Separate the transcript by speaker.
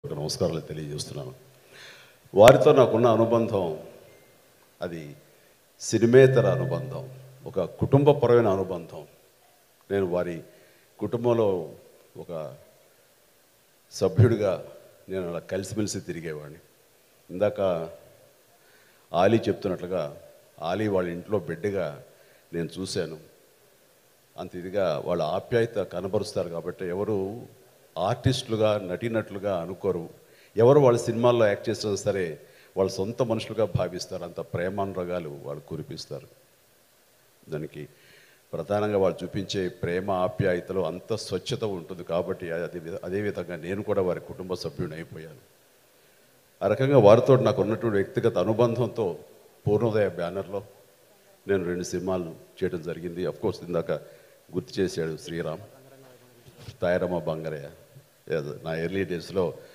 Speaker 1: ఒక నమస్కారాలు తెలియజేస్తున్నాను వారితో నాకున్న అనుబంధం అది సినిమేతర అనుబంధం ఒక కుటుంబపరమైన అనుబంధం నేను వారి కుటుంబంలో ఒక సభ్యుడిగా నేను అలా కలిసిమెలిసి తిరిగేవాడిని ఇందాక ఆలీ చెప్తున్నట్లుగా ఆలీ వాళ్ళ ఇంట్లో బిడ్డగా నేను చూశాను అంత ఇదిగా వాళ్ళ ఆప్యాయత కనబరుస్తారు కాబట్టి ఎవరు ఆర్టిస్టులుగా నటినట్లుగా అనుకోరు ఎవరు వాళ్ళ సినిమాల్లో యాక్ట్ చేసినా సరే వాళ్ళ సొంత మనుషులుగా భావిస్తారు అంత ప్రేమానురాగాలు వాళ్ళు కురిపిస్తారు దానికి ప్రధానంగా వాళ్ళు చూపించే ప్రేమ ఆప్యాయతలో అంత స్వచ్ఛత ఉంటుంది కాబట్టి అదే విధ- అదేవిధంగా నేను కూడా వారి కుటుంబ సభ్యుని అయిపోయాను ఆ రకంగా వారితో నాకు ఉన్నటువంటి వ్యక్తిగత అనుబంధంతో పూర్ణోదయ బ్యానర్లో నేను రెండు సినిమాలు చేయడం జరిగింది కోర్స్ ఇందాక గుర్తు చేశాడు శ్రీరామ్ తాయరమ్మ బంగారయ్య Yes, నా ఎర్లీ డేస్లో